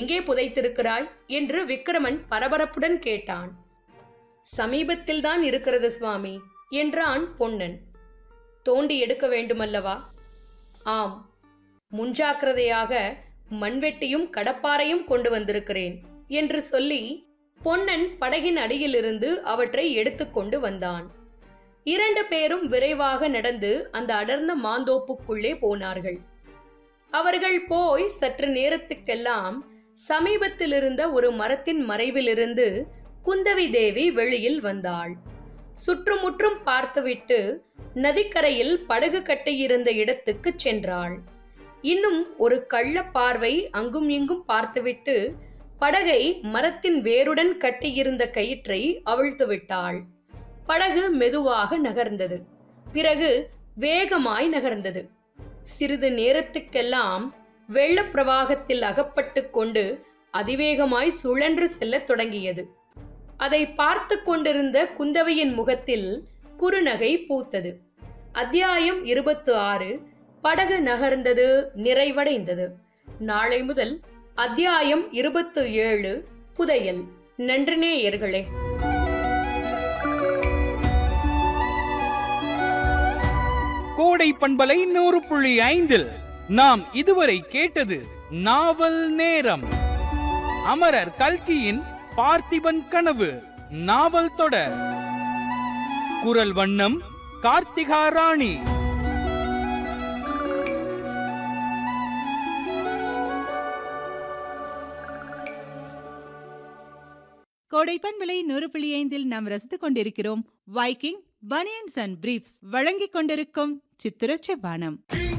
எங்கே புதைத்திருக்கிறாய் என்று விக்கிரமன் பரபரப்புடன் கேட்டான் சமீபத்தில்தான் இருக்கிறது சுவாமி என்றான் பொன்னன் தோண்டி எடுக்க வேண்டுமல்லவா ஆம் முன்ஜாக்கிரதையாக மண்வெட்டியும் கடப்பாரையும் கொண்டு வந்திருக்கிறேன் என்று சொல்லி பொன்னன் படகின் அடியிலிருந்து அவற்றை எடுத்துக்கொண்டு வந்தான் இரண்டு பேரும் விரைவாக நடந்து அந்த அடர்ந்த மாந்தோப்புக்குள்ளே போனார்கள் அவர்கள் போய் சற்று நேரத்துக்கெல்லாம் சமீபத்தில் இருந்த ஒரு மரத்தின் மறைவிலிருந்து குந்தவி தேவி வெளியில் வந்தாள் சுற்றுமுற்றும் பார்த்துவிட்டு நதிக்கரையில் படகு கட்டியிருந்த இடத்துக்கு சென்றாள் இன்னும் ஒரு கள்ள பார்வை அங்கும் இங்கும் பார்த்துவிட்டு படகை மரத்தின் வேருடன் கட்டியிருந்த கயிற்றை அவிழ்த்து விட்டாள் படகு மெதுவாக நகர்ந்தது பிறகு வேகமாய் நகர்ந்தது சிறிது நேரத்துக்கெல்லாம் வெள்ளப் பிரவாகத்தில் அகப்பட்டு கொண்டு அதிவேகமாய் சுழன்று செல்லத் தொடங்கியது அதை பார்த்து கொண்டிருந்த குந்தவையின் முகத்தில் குறுநகை பூத்தது அத்தியாயம் இருபத்து ஆறு படகு நகர்ந்தது நிறைவடைந்தது நாளை முதல் அத்தியாயம் இருபத்து ஏழு புதையல் நன்றி நேயர்களே கோடை பண்பலை நூறு புள்ளி ஐந்தில் நாம் இதுவரை கேட்டது நாவல் நேரம் அமரர் கல்கியின் பார்த்திபன் கனவு நாவல் தொடர் குரல் வண்ணம் கார்த்திகா ராணி கோடைப்பன் விலை நூறு புள்ளி ஐந்தில் நாம் ரசித்துக் கொண்டிருக்கிறோம் வைக்கிங் பனியன்ஸ் அண்ட் பிரீஃப்ஸ் வழங்கிக் கொண்டிருக்கும் சித்திரச்ச பானம்